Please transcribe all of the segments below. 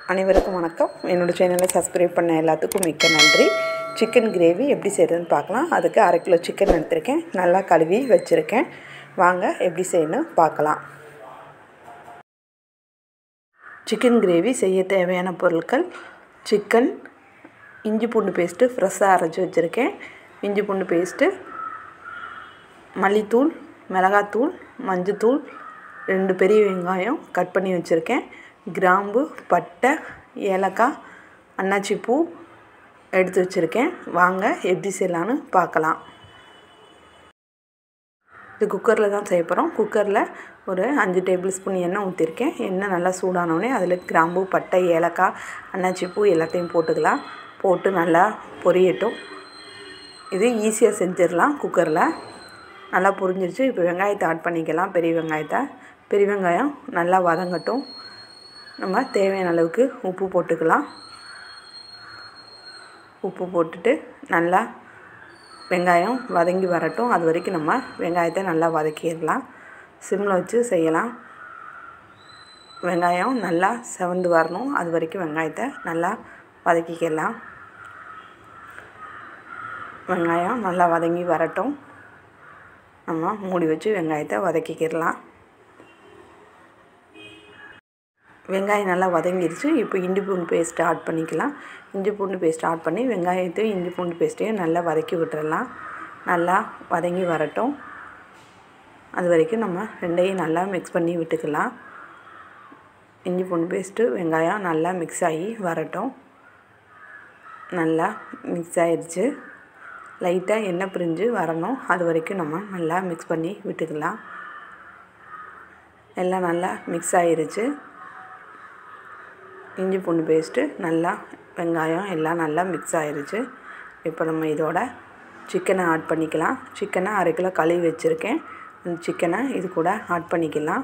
அனைவருக்கும் வணக்கம் என்னோடய சேனலை சப்ஸ்கிரைப் பண்ண எல்லாத்துக்கும் மிக்க நன்றி சிக்கன் கிரேவி எப்படி செய்கிறதுன்னு பார்க்கலாம் அதுக்கு அரை கிலோ சிக்கன் எடுத்திருக்கேன் நல்லா கழுவி வச்சுருக்கேன் வாங்க எப்படி செய்யணும் பார்க்கலாம் சிக்கன் கிரேவி செய்ய தேவையான பொருட்கள் சிக்கன் இஞ்சி பூண்டு பேஸ்ட்டு ஃப்ரெஷ்ஷாக அரைச்சி வச்சுருக்கேன் இஞ்சி பூண்டு பேஸ்ட்டு மல்லித்தூள் மிளகாத்தூள் மஞ்சத்தூள் ரெண்டு பெரிய வெங்காயம் கட் பண்ணி வச்சுருக்கேன் கிராம்பு பட்டை ஏலக்காய் அன்னாச்சி பூ எடுத்து வச்சுருக்கேன் வாங்க எப்படி செய்யலான்னு பார்க்கலாம் இது குக்கரில் தான் செய்ய போகிறோம் குக்கரில் ஒரு அஞ்சு டேபிள் ஸ்பூன் எண்ணெய் ஊற்றிருக்கேன் எண்ணெய் நல்லா சூடானோடனே அதில் கிராம்பு பட்டை ஏலக்காய் அன்னாச்சி பூ எல்லாத்தையும் போட்டுக்கலாம் போட்டு நல்லா பொரியட்டும் இது ஈஸியாக செஞ்சிடலாம் குக்கரில் நல்லா புரிஞ்சிருச்சு இப்போ வெங்காயத்தை ஆட் பண்ணிக்கலாம் பெரிய வெங்காயத்தை பெரிய வெங்காயம் நல்லா வதங்கட்டும் நம்ம தேவையான அளவுக்கு உப்பு போட்டுக்கலாம் உப்பு போட்டுட்டு நல்லா வெங்காயம் வதங்கி வரட்டும் அது வரைக்கும் நம்ம வெங்காயத்தை நல்லா வதக்கிடலாம் சிம்மில் வச்சு செய்யலாம் வெங்காயம் நல்லா செவந்து வரணும் அது வரைக்கும் வெங்காயத்தை நல்லா வதக்கிக்கலாம் வெங்காயம் நல்லா வதங்கி வரட்டும் நம்ம மூடி வச்சு வெங்காயத்தை வதக்கிக்கிடலாம் வெங்காயம் நல்லா வதங்கிடுச்சு இப்போ இஞ்சி பூண்டு பேஸ்ட்டு ஆட் பண்ணிக்கலாம் இஞ்சி பூண்டு பேஸ்ட் ஆட் பண்ணி வெங்காயத்தையும் இஞ்சி பூண்டு பேஸ்ட்டையும் நல்லா வதக்கி விட்டுறலாம் நல்லா வதங்கி வரட்டும் அது வரைக்கும் நம்ம ரெண்டையும் நல்லா மிக்ஸ் பண்ணி விட்டுக்கலாம் இஞ்சி பூண்டு பேஸ்ட்டு வெங்காயம் நல்லா மிக்ஸ் ஆகி வரட்டும் நல்லா மிக்ஸ் ஆயிடுச்சு லைட்டாக எண்ணெய் பிரிஞ்சு வரணும் அது வரைக்கும் நம்ம நல்லா மிக்ஸ் பண்ணி விட்டுக்கலாம் எல்லாம் நல்லா மிக்ஸ் ஆயிருச்சு இஞ்சி பூண்டு பேஸ்ட்டு நல்லா வெங்காயம் எல்லாம் நல்லா மிக்ஸ் ஆயிருச்சு இப்போ நம்ம இதோட சிக்கனை ஆட் பண்ணிக்கலாம் சிக்கனை அரை கிலோ கழுவி வச்சுருக்கேன் அந்த சிக்கனை இது கூட ஆட் பண்ணிக்கலாம்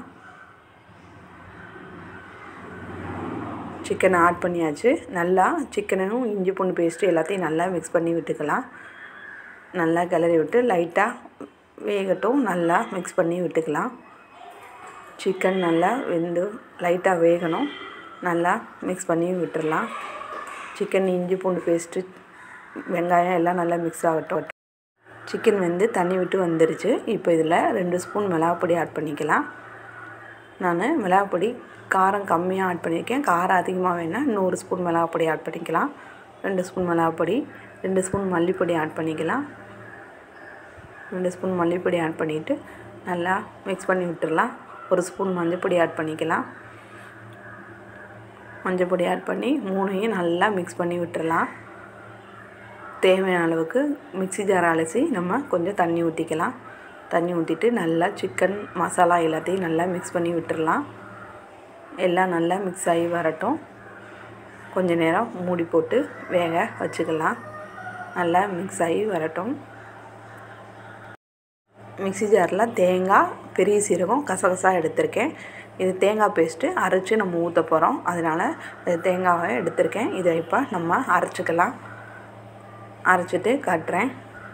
சிக்கனை ஆட் பண்ணியாச்சு நல்லா சிக்கனும் இஞ்சி பூண்டு பேஸ்ட்டு எல்லாத்தையும் நல்லா மிக்ஸ் பண்ணி விட்டுக்கலாம் நல்லா கிளறி விட்டு லைட்டாக வேகட்டும் நல்லா மிக்ஸ் பண்ணி விட்டுக்கலாம் சிக்கன் நல்லா வெந்து லைட்டாக வேகணும் நல்லா மிக்ஸ் பண்ணி விட்டுடலாம் சிக்கன் இஞ்சி பூண்டு பேஸ்ட்டு வெங்காயம் எல்லாம் நல்லா மிக்ஸ் ஆகட்டும் சிக்கன் வந்து தண்ணி விட்டு வந்துருச்சு இப்போ இதில் ரெண்டு ஸ்பூன் மிளகாப்பொடி ஆட் பண்ணிக்கலாம் நான் மிளகாப்பொடி காரம் கம்மியாக ஆட் பண்ணியிருக்கேன் காரம் அதிகமாக வேணால் நூறு ஸ்பூன் மிளகாப்பொடி ஆட் பண்ணிக்கலாம் ரெண்டு ஸ்பூன் மிளகாப்பொடி ரெண்டு ஸ்பூன் மல்லிப்பொடி ஆட் பண்ணிக்கலாம் ரெண்டு ஸ்பூன் மல்லிப்பொடி ஆட் பண்ணிவிட்டு நல்லா மிக்ஸ் பண்ணி விட்டுடலாம் ஒரு ஸ்பூன் மஞ்சள் ஆட் பண்ணிக்கலாம் மஞ்சள் பொடி ஆட் பண்ணி மூணையும் நல்லா மிக்ஸ் பண்ணி விட்டுறலாம் தேவையான அளவுக்கு மிக்சி ஜார் அலசி நம்ம கொஞ்சம் தண்ணி ஊற்றிக்கலாம் தண்ணி ஊற்றிட்டு நல்லா சிக்கன் மசாலா எல்லாத்தையும் நல்லா மிக்ஸ் பண்ணி விட்டுறலாம் எல்லாம் நல்லா மிக்ஸ் ஆகி வரட்டும் கொஞ்ச நேரம் மூடி போட்டு வேக வச்சுக்கலாம் நல்லா மிக்ஸ் ஆகி வரட்டும் மிக்சி ஜாரில் தேங்காய் பெரிய சீரகம் கசகசா எடுத்திருக்கேன் இது தேங்காய் பேஸ்ட்டு அரைச்சி நம்ம ஊற்ற போகிறோம் அதனால் இது தேங்காவை எடுத்திருக்கேன் இதை இப்போ நம்ம அரைச்சிக்கலாம் அரைச்சிட்டு காட்டுறேன்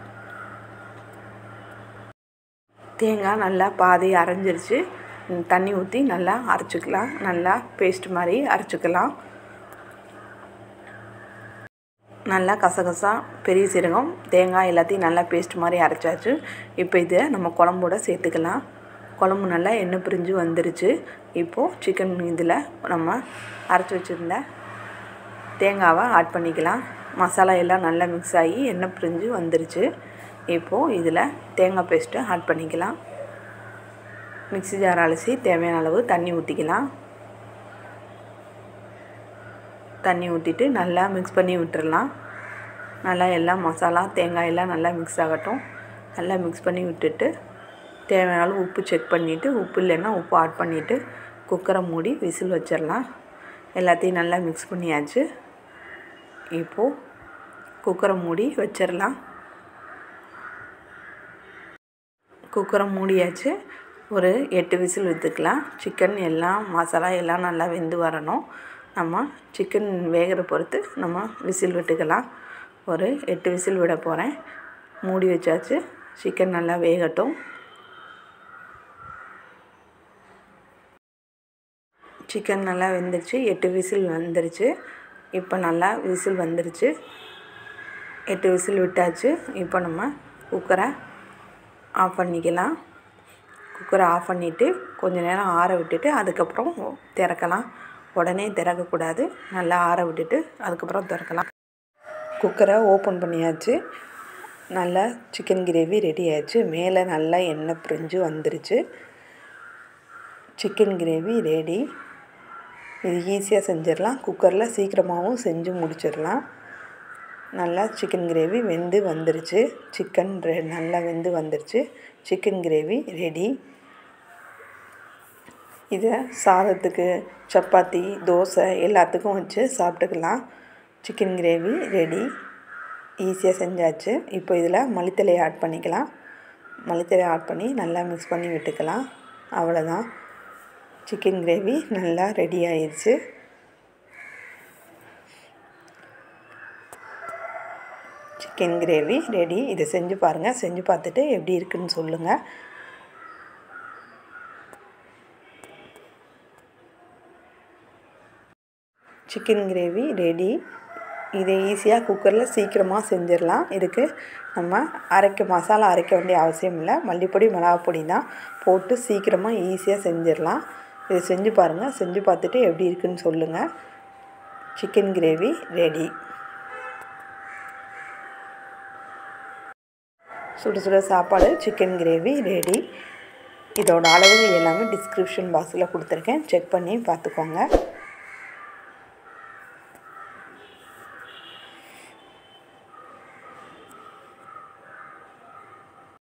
தேங்காய் நல்லா பாதி அரைஞ்சிருச்சு தண்ணி ஊற்றி நல்லா அரைச்சிக்கலாம் நல்லா பேஸ்ட் மாதிரி அரைச்சிக்கலாம் நல்லா கசகசா பெரிய சீரகம் தேங்காய் எல்லாத்தையும் நல்லா பேஸ்ட் மாதிரி அரைச்சாச்சு இப்போ இதை நம்ம குழம்போட சேர்த்துக்கலாம் குழம்பு நல்லா எண்ணெய் பிரிஞ்சு வந்துருச்சு இப்போது சிக்கன் இதில் நம்ம அரைச்சி வச்சுருந்த தேங்காவை ஆட் பண்ணிக்கலாம் மசாலா எல்லாம் நல்லா மிக்ஸ் ஆகி எண்ணெய் பிரிஞ்சு வந்துருச்சு இப்போது இதில் தேங்காய் பேஸ்ட்டு ஆட் பண்ணிக்கலாம் மிக்ஸி ஜார் அலசி தேவையான அளவு தண்ணி ஊற்றிக்கலாம் தண்ணி ஊற்றிட்டு நல்லா மிக்ஸ் பண்ணி விட்டுறலாம் நல்லா எல்லாம் மசாலா தேங்காய் எல்லாம் நல்லா மிக்ஸ் ஆகட்டும் நல்லா மிக்ஸ் பண்ணி விட்டுட்டு தேவையான அளவு உப்பு செக் பண்ணிவிட்டு உப்பு இல்லைன்னா உப்பு ஆட் பண்ணிவிட்டு குக்கரை மூடி விசில் வச்சிடலாம் எல்லாத்தையும் நல்லா மிக்ஸ் பண்ணியாச்சு இப்போது குக்கரை மூடி வச்சிடலாம் குக்கரை மூடியாச்சு ஒரு எட்டு விசில் விற்றுக்கலாம் சிக்கன் எல்லாம் மசாலா எல்லாம் நல்லா வெந்து வரணும் நம்ம சிக்கன் வேகிற பொறுத்து நம்ம விசில் விட்டுக்கலாம் ஒரு எட்டு விசில் விட போகிறேன் மூடி வச்சாச்சு சிக்கன் நல்லா வேகட்டும் சிக்கன் நல்லா வெந்துருச்சு எட்டு விசில் வந்துருச்சு இப்போ நல்லா விசில் வந்துருச்சு எட்டு விசில் விட்டாச்சு இப்போ நம்ம குக்கரை ஆஃப் பண்ணிக்கலாம் குக்கரை ஆஃப் பண்ணிவிட்டு கொஞ்ச நேரம் ஆற விட்டுட்டு அதுக்கப்புறம் திறக்கலாம் உடனே திறக்கக்கூடாது நல்லா ஆற விட்டுட்டு அதுக்கப்புறம் திறக்கலாம் குக்கரை ஓப்பன் பண்ணியாச்சு நல்லா சிக்கன் கிரேவி ரெடி ஆயிடுச்சு மேலே நல்லா எண்ணெய் பிரிஞ்சு வந்துருச்சு சிக்கன் கிரேவி ரெடி இது ஈஸியாக செஞ்சிடலாம் குக்கரில் சீக்கிரமாகவும் செஞ்சு முடிச்சிடலாம் நல்லா சிக்கன் கிரேவி வெந்து வந்துருச்சு சிக்கன் ரெ நல்லா வெந்து வந்துருச்சு சிக்கன் கிரேவி ரெடி இதை சாதத்துக்கு சப்பாத்தி தோசை எல்லாத்துக்கும் வச்சு சாப்பிட்டுக்கலாம் சிக்கன் கிரேவி ரெடி ஈஸியாக செஞ்சாச்சு இப்போ இதில் மல்லித்தலையை ஆட் பண்ணிக்கலாம் மல்லித்தலையை ஆட் பண்ணி நல்லா மிக்ஸ் பண்ணி விட்டுக்கலாம் அவ்வளோதான் சிக்கன் கிரேவி நல்லா ரெடி ஆயிடுச்சு சிக்கன் கிரேவி ரெடி இதை செஞ்சு பாருங்கள் செஞ்சு பார்த்துட்டு எப்படி இருக்குன்னு சொல்லுங்கள் சிக்கன் கிரேவி ரெடி இதை ஈஸியாக குக்கரில் சீக்கிரமாக செஞ்சிடலாம் இதுக்கு நம்ம அரைக்க மசாலா அரைக்க வேண்டிய அவசியம் இல்லை மல்லிப்பொடி மிளகாப்பொடி தான் போட்டு சீக்கிரமாக ஈஸியாக செஞ்சிடலாம் இதை செஞ்சு பாருங்கள் செஞ்சு பார்த்துட்டு எப்படி இருக்குன்னு சொல்லுங்கள் சிக்கன் கிரேவி ரெடி சுட சுட சாப்பாடு சிக்கன் கிரேவி ரெடி இதோட அளவுகள் எல்லாமே டிஸ்கிரிப்ஷன் பாக்ஸில் கொடுத்துருக்கேன் செக் பண்ணி பார்த்துக்கோங்க